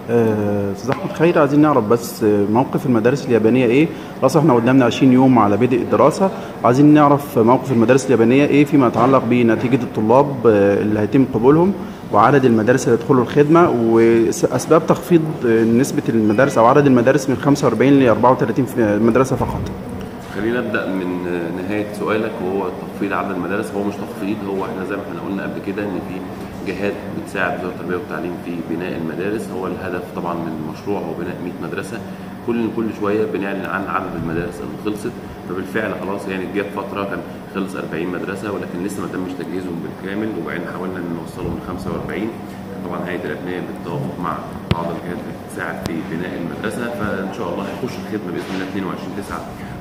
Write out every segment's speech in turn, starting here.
آه، استاذ احمد خير عايزين نعرف بس آه، موقف المدارس اليابانيه ايه خلاص احنا قدامنا 20 يوم على بدء الدراسه عايزين نعرف موقف المدارس اليابانيه ايه فيما يتعلق بنتيجه الطلاب آه، اللي هيتم قبولهم وعدد المدارس اللي يدخلوا الخدمه واسباب تخفيض آه، نسبه المدارس او عدد المدارس من 45 ل 34 في مدرسه فقط خلينا نبدا من نهايه سؤالك وهو تخفيض عدد المدارس هو مش تخفيض هو احنا زي ما احنا قلنا قبل كده ان في جهات بتساعد وزاره التربيه والتعليم في بناء المدارس هو الهدف طبعا من المشروع هو بناء 100 مدرسه كل كل شويه بنعلن عن عدد المدارس اللي خلصت فبالفعل خلاص يعني جت فتره كان خلص 40 مدرسه ولكن لسه ما تمش تجهيزهم بالكامل وبعدين حاولنا ان نوصلهم ل 45 طبعا هيئه الابنيه بالتوافق مع بعض الجهات اللي بتساعد في بناء المدرسه فان شاء الله هيخش الخدمه باذن الله 22 9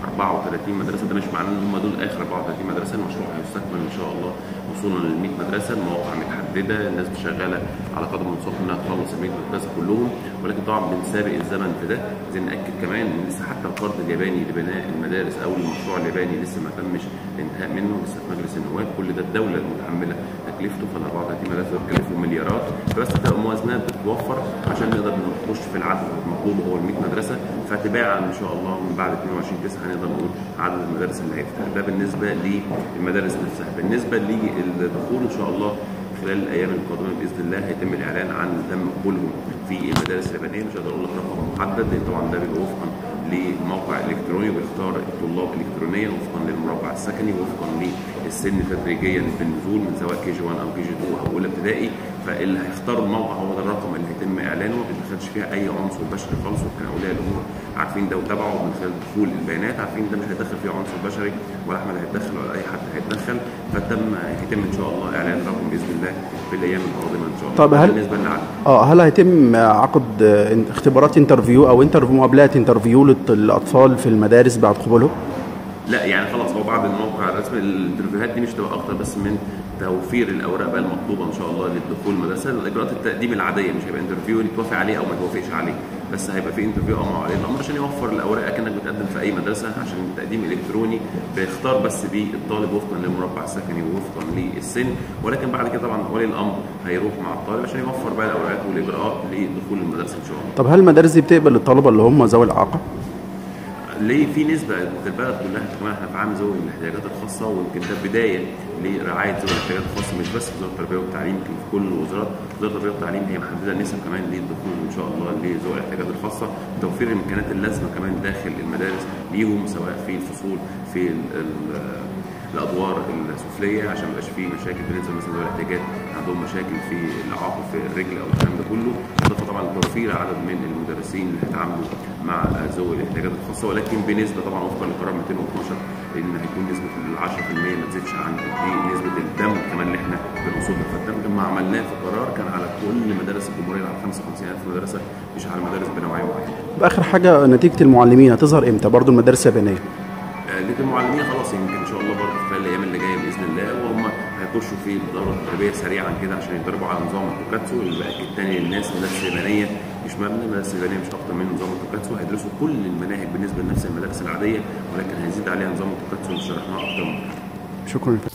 34 مدرسه ده مش معناه ان هم دول اخر 34 مدرسه المشروع هيستكمل ان شاء الله وصولا لل 100 مدرسه المواقع متحدده الناس شغاله على قدم وساق انها تخلص ال 100 مدرسه كلهم ولكن طبعا بنسابق الزمن في ده عايزين ناكد كمان ان لسه حتى القرض الياباني لبناء المدارس او المشروع الياباني لسه ما تمش الانتهاء منه لسه في مجلس النواب كل ده الدوله المتحمله تكلفته فال 34 مدرسه بتكلفهم مليارات فبس تبقى موازنات بتوفر عشان نقدر نخش في العدد المطلوب وهو ال 100 مدرسه فتباعا ان شاء الله من بعد 22 9 هنقدر نقول عدد المدارس اللي هيفتح ده بالنسبه للمدارس نفسها بالنسبه للدخول ان شاء الله خلال الايام القادمه باذن الله هيتم الاعلان عن تم قبولهم في المدارس اليابانيه مش هقدر اقول لك رقم محدد لان طبعا ده بيبقى وفقا لموقع الكتروني وبيختار الطلاب الكترونيا وفقا للمربع السكني وفقا للسن تدريجيا في النزول من سواء كي جي 1 او كي جي 2 او اولى ابتدائي فاللي هيختار الموقع هو ده الرقم اللي هيتم اعلانه ما بيدخلش فيها اي عنصر بشري خالص وكان اولياء الامور عارفين ده وتابعوا من خلال دخول البيانات عارفين ده مش هيدخل فيه عنصر بشري ولا احمد هيتدخل ولا اي حد هيتدخل فتم هيتم ان شاء الله اعلان الرقم باذن الله في الايام القادمه ان شاء الله طب هل- بالنسبه للعدد اه هل هيتم عقد آه، اختبارات انترفيو او انترفيو مقابلات انترفيو للاطفال في المدارس بعد قبولهم؟ لا يعني خلاص هو بعد الموقع الرسمي الانترفيوهات دي مش تبقى اكتر بس من توفير الاوراق بقى المطلوبه ان شاء الله للدخول المدرسه الاجراءات التقديم العاديه مش هيبقى انترفيو يتوافق عليه او ما يتوافقش عليه بس هيبقى في انترفيو اه مع ولي الامر عشان يوفر الاوراق اكنك بتقدم في اي مدرسه عشان التقديم الالكتروني بيختار بس بالطالب وفقا للمربع السكني ووفقا للسن ولكن بعد كده طبعا ولي الامر هيروح مع الطالب عشان يوفر بقى الاوراق والاجراءات لدخول المدرسه ان شاء الله طب هل المدارس دي بتقبل الطلبه اللي هم ذوي الاعاقه؟ ليه في نسبه في البلد كلها كمان احنا في عام ذوي الاحتياجات الخاصه ويمكن ده بدايه لرعايه ذوي الاحتياجات الخاصه مش بس في وزاره التربيه والتعليم يمكن في كل الوزارات وزاره التربيه والتعليم هي محدده نسب كمان للدخول ان شاء الله لذوي الاحتياجات الخاصه توفير الامكانيات اللازمه كمان داخل المدارس ليهم سواء في الفصول في ال ال الادوار السفليه عشان ما يبقاش فيه مشاكل بالنسبه مثلا ذوي الاحتياجات عندهم مشاكل في الاعاقه في الرجل او الكلام ده كله اضافه طبعا لتوفير عدد من المدرسين اللي هيتعاملوا مع ذوي الاحتياجات الخاصه ولكن بنسبه طبعا وفقا لقرار 212 ان هيكون نسبه ال 10% ما تزيدش عن دي نسبه الدم كمان اللي احنا بنقصدها فالدم لما عملناه في قرار كان على كل مدارس الجمهوريه على 55000 مدرسه مش على مدارس بنوعيه معينه باخر حاجه نتيجه المعلمين هتظهر امتى؟ برضو المدارس اليابانيه لكن المعلمين خلاص يمكن ان شاء الله برضه خلال الايام اللي جايه باذن الله وهم هيخشوا في الدوره التدريبيه سريعا كده عشان يتدربوا على نظام التوكاتسو اللي باكد تاني للناس المدارس اليابانيه مش مبنى المدارس اليابانيه مش اكتر من نظام التوكاتسو هيدرسوا كل المناهج بالنسبه لنفس المدارس العاديه ولكن هيزيد عليها نظام التوكاتسو اللي شرحناه اكتر من كده شكرا